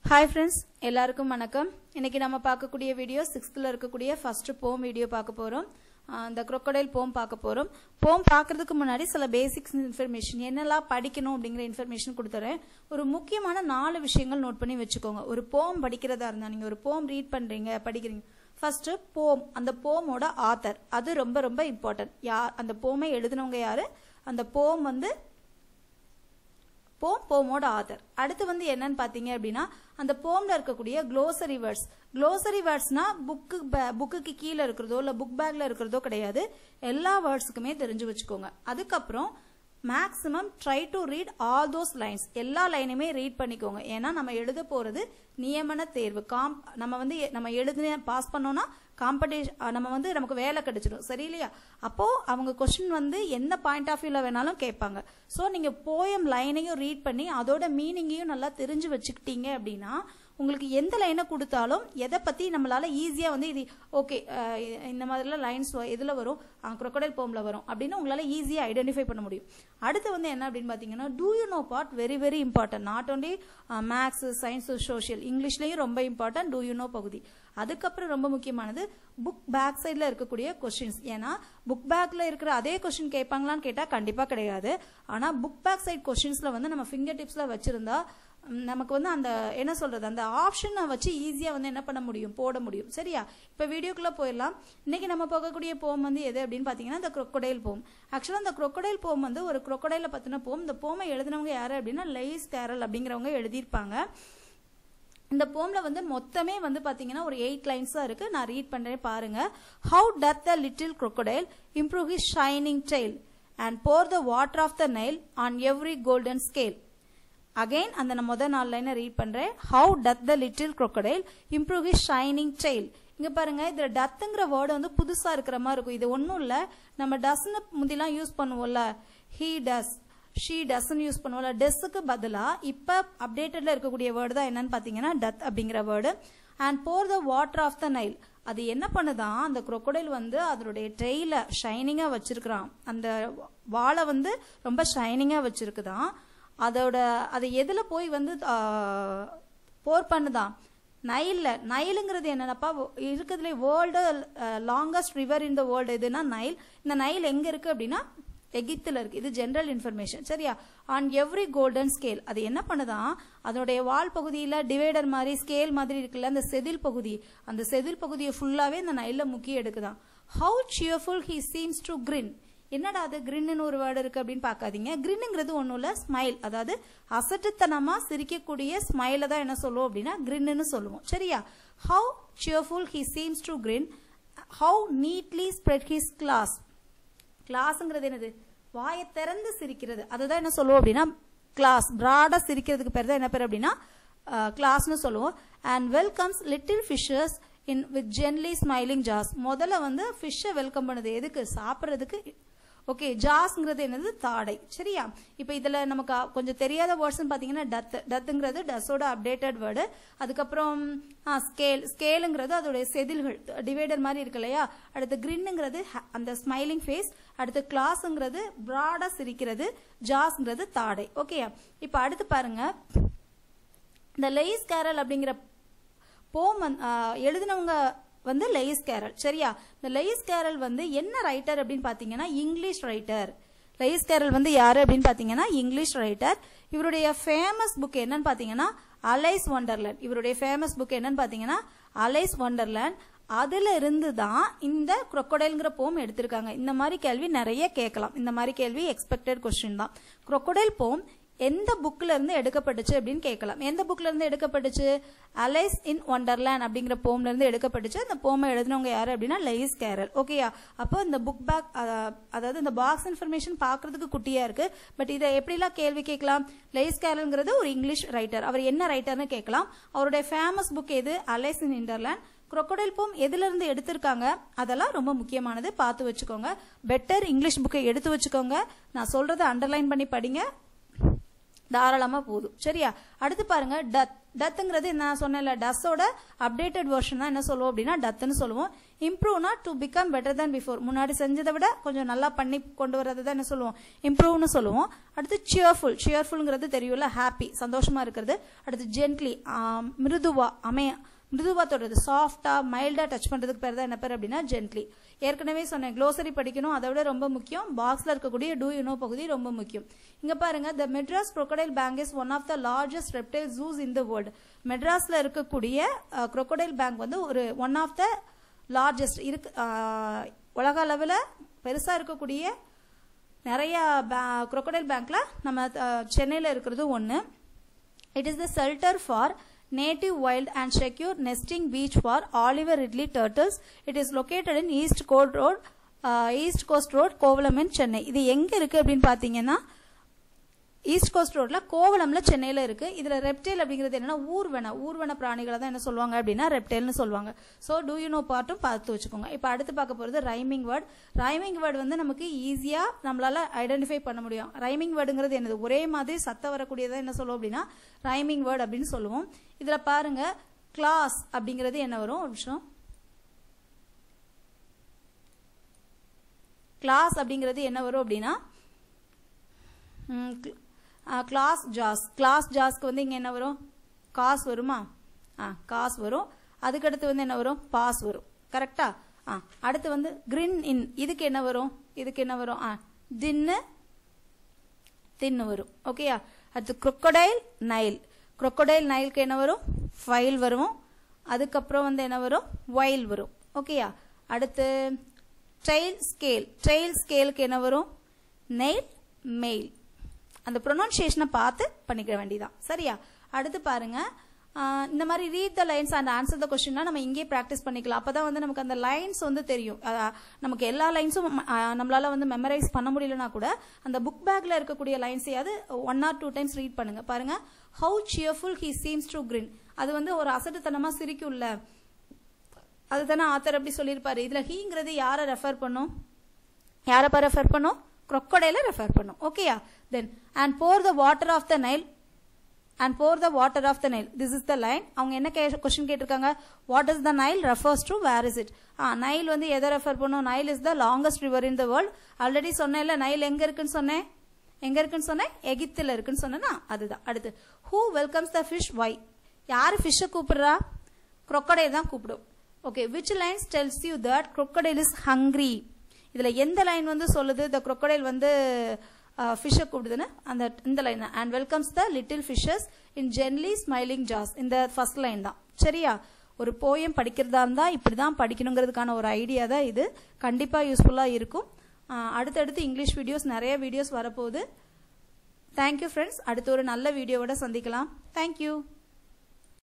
Hi friends எல்லாருக்கும் வணக்கம் இன்னைக்கு நம்ம பார்க்கக்கூடிய வீடியோ சிக்ஸ்த்தில் இருக்கக்கூடிய ஃபர்ஸ்ட் போம் வீடியோ பார்க்க போகிறோம் இந்த crocodile போம் பார்க்க போகிறோம் போம் பார்க்கறதுக்கு முன்னாடி சில பேசிக்ஸ் இன்ஃபர்மேஷன் என்னெல்லாம் படிக்கணும் அப்படிங்கிற இன்ஃபர்மேஷன் கொடுத்துறேன் ஒரு முக்கியமான நாலு விஷயங்கள் நோட் பண்ணி வச்சுக்கோங்க ஒரு போம் படிக்கிறதா இருந்தால் நீங்கள் ஒரு போம் ரீட் பண்ணுறீங்க படிக்கிறீங்க ஃபர்ஸ்ட் போம் அந்த போமோட ஆத்தர் அது ரொம்ப ரொம்ப இம்பார்ட்டன்ட் யார் அந்த போமை எழுதினவங்க யாரு அந்த போம் வந்து போம் போமோட ஆதர் அடுத்து வந்து என்னன்னு பாத்தீங்க அப்படின்னா அந்த போம்ல இருக்கக்கூடிய க்ளோசரி வேர்ட்ஸ் க்ளோசரி வேர்ட்ஸ்னா புக்கு புக்குக்கு கீழே இருக்கிறதோ இல்ல புக் பேக்ல இருக்கிறதோ கிடையாது எல்லா வேர்ட்ஸுக்குமே தெரிஞ்சு வச்சுக்கோங்க அதுக்கப்புறம் maximum try to read all those lines எல்லா லைனுமே ரீட் பண்ணிக்கோங்க ஏன்னா நம்ம எழுத போறது நியமன தேர்வு காம் நம்ம வந்து எ- நம்ம எழுதின பாஸ் பண்ணோம்னா காம்படிஷன் நம்ம வந்து நமக்கு வேலை கிடைச்சிடும் சரி இல்லையா அப்போ அவங்க கொஸ்டின் வந்து எந்த பாயிண்ட் ஆஃப் வியூல வேணாலும் கேட்பாங்க ஸோ நீங்க போயம் லைனையும் ரீட் பண்ணி அதோட மீனிங்கையும் நல்லா தெரிஞ்சு வச்சுக்கிட்டீங்க அப்படின்னா உங்களுக்கு எந்த லைனை கொடுத்தாலும் எதை பத்தி நம்மளால ஈஸியா வந்து இது ஓகே இந்த மாதிரிலாம் லைன்ஸ் எதுல வரும் crocodile போம்ல வரும் அப்படின்னு உங்களால ஈஸியா ஐடென்டிஃபை பண்ண முடியும் அடுத்து வந்து என்ன அப்படின்னு பாத்தீங்கன்னா do you know part very very important not only maths science social இங்கிலீஷ்லயும் ரொம்ப இம்பார்ட்டன்ட் டூ யூ நோ பகுதி அதுக்கப்புறம் ரொம்ப முக்கியமானது புக் பேக் சைடில் இருக்கக்கூடிய கொஸ்டின்ஸ் ஏன்னா புக் பேக்ல இருக்கிற அதே கொஸ்டின் கேட்பாங்களான்னு கேட்டால் கண்டிப்பாக கிடையாது ஆனால் புக் பேக் சைட் கொஸ்டின்ஸ்ல வந்து நம்ம ஃபிங்கர் டிப்ஸில் வச்சிருந்தா ம், நமக்கு வந்து அந்த என்ன சொல்றது அந்த ஆப்ஷனை வச்சு ஈஸியாக வந்து என்ன பண்ண முடியும் போட முடியும் சரியா இப்போ வீடியோக்குள்ளே போயிடலாம் இன்னைக்கு நம்ம போகக்கூடிய போம் வந்து எது அப்படின்னு பார்த்தீங்கன்னா இந்த crocodile போம் ஆக்சுவலாக இந்த crocodile போம் வந்து ஒரு crocodile பற்றின போம் இந்த போமை எழுதினவங்க யாரு அப்படின்னா லைஸ் கேரல் அப்படிங்கிறவங்க எழுதியிருப்பாங்க இந்த போம்ல வந்து மொத்தமே வந்து பாத்தீங்கன்னா ஒரு எயிட் லைன்ஸ் தான் இருக்கு நான் ரீட் பண்றேன் பாருங்க how doth the little crocodile improve his shining tail and pour the water of the nile on every golden scale again அந்த நான் முதல் நாலு லைனை ரீட் பண்றேன் how doth the little crocodile improve his shining tail இங்க பாருங்க இதுல டத்துங்கிற word வந்து புதுசா இருக்கிற மாதிரி இருக்கும் இது ஒண்ணும் இல்ல நம்ம டஸ்னு முந்திலாம் யூஸ் பண்ணுவோம்ல ஹீ டஸ் ஷீ டஸ்ன்னு யூஸ் பண்ணுவோம்ல டெஸ்ஸுக்கு பதிலா இப்ப அப்டேட்டட்ல இருக்கக்கூடிய வேர்டு தான் என்னன்னு பாத்தீங்கன்னா டத் அப்படிங்கிற word and pour the water of the Nile அது என்ன பண்ணுதான் அந்த crocodile வந்து அதனுடைய ட்ரெயில ஷைனிங்கா வச்சிருக்கிறான் அந்த வாழை வந்து ரொம்ப ஷைனிங்கா வச்சிருக்குதான் அதோட அது எதுல போய் வந்து போர் பண்ணுதான் நைல்ல நைலுங்கிறது என்னன்னாப்பா இருக்கிறதுல world longest river in the world எதுனா நைல் இந்த நைல் எங்க இருக்கு அப்படின்னா எகிப்துல இருக்கு இது ஜெனரல் இன்ஃபர்மேஷன் சரியா ஆன் எவ்ரி கோல்டன் ஸ்கேல் அது என்ன பண்ணுதான் அதனுடைய வால் பகுதியில டிவைடர் மாதிரி ஸ்கேல் மாதிரி இருக்குல்ல அந்த செதில் பகுதி அந்த செதில் பகுதியை ஃபுல்லாவே இந்த நைல்ல முக்கி எடுக்குதான் how cheerful he seems to grin என்னடா அது கிரின்னு ஒரு வேர்டு இருக்கு அப்படின்னு பார்க்காதீங்க கிரின்னுங்கிறது ஒன்றும் இல்லை ஸ்மைல் அதாவது அசட்டுத்தனமா சிரிக்கக்கூடிய ஸ்மைல தான் என்ன சொல்லுவோம் அப்படின்னா கிரின்னு சொல்லுவோம் சரியா how cheerful he seems to grin how neatly spread his class கிளாஸ்ங்கிறது என்னது வாயை திறந்து சிரிக்கிறது அதுதான் என்ன சொல்லுவோம் அப்படின்னா கிளாஸ் பிராடா சிரிக்கிறதுக்கு பேர் தான் என்ன பேர் அப்படின்னா கிளாஸ்னு சொல்லுவோம் and welcomes little fishes in with gently smiling jaws முதல்ல வந்து ஃபிஷ்ஷை வெல்கம் பண்ணுது எதுக்கு சாப்பிட்றதுக்கு ஓகே ஜாஸ்ங்கிறது என்னது தாடை சரியா இப்போ இதுல நமக்கு அ- கொஞ்சம் தெரியாத வேர்ட்ஸ் பாத்தீங்கன்னா டத் டத்துங்கிறது டஸோட அப்டேட்டட் வேர்டு அதுக்கப்புறம் ஸ்கேல் ஸ்கேலுங்கிறது அதோடைய செதில்கள் டிவைடர் மாதிரி இருக்கு இல்லையா அடுத்து கிரின்னுங்கிறது அந்த ஸ்மைலிங் ஃபேஸ் அடுத்து கிளாஸ்ங்கிறது பிராடா சிரிக்கிறது ஜாஸ்ங்கிறது தாடை ஓகேயா இப்போ அடுத்து பாருங்க இந்த லெய்ஸ் கேரல் அப்படிங்கிற போம் வந்து- ஆ, எழுதினவங்க வந்து லெயிஸ் கேரல் சரியா இந்த லெயிஸ் கேரல் வந்து என்ன ரைட்டர் அப்படின்னு பாத்தீங்கன்னா இங்கிலீஷ் ரைட்டர் லெயிஸ் கேரல் வந்து யாரு அப்படின்னு பாத்தீங்கன்னா இங்கிலீஷ் ரைட்டர் இவருடைய ஃபேமஸ் புக் என்னன்னு பாத்தீங்கன்னா அலைஸ் வண்டர்லேண்ட் இவருடைய ஃபேமஸ் புக் என்னன்னு பாத்தீங்கன்னா அலைஸ் வண்டர்லேண்ட் அதுல இருந்து தான் இந்த crocodileங்கிற போம் எடுத்திருக்காங்க இந்த மாதிரி கேள்வி நிறைய கேட்கலாம் இந்த மாதிரி கேள்வி எக்ஸ்பெக்டட் கொஸ்டின் தான் crocodile போம் எந்த புக்ல இருந்து எடுக்கப்பட்டுச்சு அப்படின்னு கேட்கலாம் எந்த புக்ல இருந்து எடுக்கப்பட்டுச்சு அலைஸ் இன் ஒண்டர்லேண்ட் அப்படிங்கிற போம்ல இருந்து எடுக்கப்பட்டுச்சு அந்த போமை எழுதினவங்க யாரு அப்படின்னா லெயிஸ் கேரல் ஓகேயா அப்போ இந்த புக் பேக் அதாவது இந்த பாக்ஸ் இன்ஃபர்மேஷன் பார்க்கிறதுக்கு குட்டியா இருக்கு பட் இதை எப்படிலாம் கேள்வி கேட்கலாம் லெயிஸ் கேரல்ங்கிறது ஒரு இங்கிலீஷ் ரைட்டர் அவர் என்ன ரைட்டர்னு கேட்கலாம் அவருடைய ஃபேமஸ் புக் எது Alice in Wonderland crocodile poem எதுல இருந்து எடுத்திருக்காங்க அதெல்லாம் ரொம்ப முக்கியமானது பார்த்து வச்சுக்கோங்க பெட்டர் இங்கிலீஷ் புக்கை எடுத்து வச்சுக்கோங்க நான் சொல்றதை அண்டர்லைன் பண்ணி படிங்க தாராளமா போதும் சரியா அடுத்து பாருங்க டத் டத்துங்கிறது நான் சொன்னேன்ல டஸ்ஸோட அப்டேட்டட் வெர்ஷன் தான் என்ன சொல்லுவோம் அப்படின்னா டத்துன்னு சொல்லுவோம் இம்ப்ரூவ்னா to become better than before முன்னாடி செஞ்சதை விட கொஞ்சம் நல்லா பண்ணி கொண்டு வரது தான் என்ன சொல்லுவோம் இம்ப்ரூவ்னு சொல்லுவோம் அடுத்து சியர்ஃபுல் சியர்ஃபுல்ங்கிறது தெரியும்ல ஹாப்பி சந்தோஷமா இருக்கிறது அடுத்து ஜென்ட்லி மிருதுவா அமைய மிருதுவா தொடுறது சாஃப்டா மைல்டா டச் பண்றதுக்கு பேர் தான் என்ன பேர் அப்படின்னா ஜென்ட்லி ஏற்கனவே சொன்னேன் க்ளோசரி படிக்கணும் அதை விட ரொம்ப முக்கியம் பாக்ஸ்ல இருக்கக்கூடிய டூ யூனோ பகுதி ரொம்ப முக்கியம் இங்க பாருங்க the Madras crocodile bank is one of the largest reptile zoos in the world மெட்ராஸ்ல இருக்கக்கூடிய crocodile பேங்க் வந்து ஒரு ஒன் ஆஃப் த லார்ஜஸ்ட் இருக்கு அஹ், உலக அளவில் பெருசா இருக்கக்கூடிய நிறைய crocodile பேங்க்ல நம்ம சென்னையில் இருக்கிறது ஒன்று It is the shelter for native wild and secure nesting beach for Oliver Ridley turtles. It is located in East Coast Road, uh, East Coast Road, Kovalam in Chennai இது எங்க இருக்கு அப்படின்னு பாத்தீங்கன்னா ஈஸ்ட் கோஸ்ட் ரோட்ல கோவளம்ல சென்னையில இருக்கு இதுல ரெப்டைல் அப்படிங்கிறது என்னன்னா ஊர்வன ஊர்வன பிராணிகளை தான் என்ன சொல்லுவாங்க அப்படின்னா ரெப்டைல்னு சொல்லுவாங்க சோ டூ யூ நோ பார்ட்டும் பார்த்து வச்சுக்கோங்க இப்போ அடுத்து பார்க்க போறது ரைமிங் வேர்ட் ரைமிங் வேர்டு வந்து நமக்கு ஈஸியா நம்மளால ஐடென்டிஃபை பண்ண முடியும் ரைமிங் வேர்டுங்கிறது என்னது ஒரே மாதிரி சத்தம் வரக்கூடியதை என்ன சொல்லுவோம் அப்படின்னா ரைமிங் வேர்டு அப்படின்னு சொல்லுவோம் இதுல பாருங்க கிளாஸ் அப்படிங்கிறது என்ன வரும் ஒரு நிமிஷம் கிளாஸ் அப்படிங்கிறது என்ன வரும் அப்படின்னா கிளாஸ் ஜாஸ் கிளாஸ் ஜாஸ்க்கு வந்து இங்க என்ன வரும் காசு வருமா ஆ காசு வரும் அதுக்கடுத்து வந்து என்ன வரும் பாஸ் வரும் கரெக்டா ஆ அடுத்து வந்து கிரின் இன் இதுக்கு என்ன வரும் இதுக்கு என்ன வரும் ஆ தின்னு தின்னு வரும் ஓகேயா அடுத்து crocodile நைல் crocodile நைலுக்கு என்ன வரும் ஃபைல் வரும் அதுக்கப்புறம் வந்து என்ன வரும் வைல் வரும் ஓகேயா அடுத்து ட்ரெயில் ஸ்கேல் ட்ரெயில் ஸ்கேலுக்கு என்ன வரும் நெயில் மெயில் அந்த ப்ரொனவுன்சியேஷனை பார்த்து பண்ணிக்க வேண்டியதான் சரியா அடுத்து பாருங்க ஆஹ் இந்த மாதிரி read the lines and answer the கொஸ்டின்னா நம்ம இங்கேயே ப்ராக்டிஸ் பண்ணிக்கலாம் அப்பதான் வந்து நமக்கு அந்த லைன்ஸ் வந்து தெரியும் அஹ் நமக்கு எல்லா லைன்ஸும் நம்மளால வந்து மெமரைஸ் பண்ண முடியலனா கூட அந்த புக் பேக்ல இருக்கக்கூடிய லைன்ஸையாவது one or two times read பண்ணுங்க பாருங்க how cheerful he seems to grin அது வந்து ஒரு அசட்டுத்தனமா சிரிக்கும்ல அதுதானே ஆத்தர் அப்படி சொல்லியிருப்பாரு இதுல ஹீங்கிறது யாரை ரெஃபர் பண்ணும் யாரை ரெஃபர் பண்ணும் crocodile ரெஃபர் பண்ணும் ஓகேயா then and pour the water of the Nile and pour the water of the Nile this is the line அவங்க என்ன கொஸ்டின் கேட்டிருக்காங்க what is the Nile refers to where is it ஆ Nile வந்து எதை refer பண்ணும் Nile is the longest river in the world already சொன்னேன்ல Nile எங்க இருக்குன்னு சொன்னேன் எங்க இருக்குன்னு சொன்னேன் எகிப்தில் இருக்குன்னு சொன்னேன்னா அதுதான் அடுத்து who welcomes the fish why யாரு ஃபிஷ்ஷை கூப்பிடுறா crocodile தான் கூப்பிடும் okay which lines tells you that crocodile is hungry இதுல எந்த லைன் வந்து சொல்லுது த crocodile வந்து ஃபிஷ்ஷை கூப்பிடுதுன்னு அந்த இந்த லைன் தான் and welcomes the little fishes in gently smiling jaws இந்த ஃபர்ஸ்ட் லைன் தான் சரியா ஒரு போயம் படிக்கிறதா இருந்தா இப்படிதான் படிக்கணுங்கிறதுக்கான ஒரு ஐடியா தான் இது கண்டிப்பா யூஸ்ஃபுல்லா இருக்கும் ஆஹ் அடுத்தடுத்து இங்கிலீஷ் வீடியோஸ் நிறைய வீடியோஸ் வரப்போகுது தேங்க்யூ ஃப்ரெண்ட்ஸ் அடுத்து ஒரு நல்ல வீடியோவோட சந்திக்கலாம் தேங்க்யூ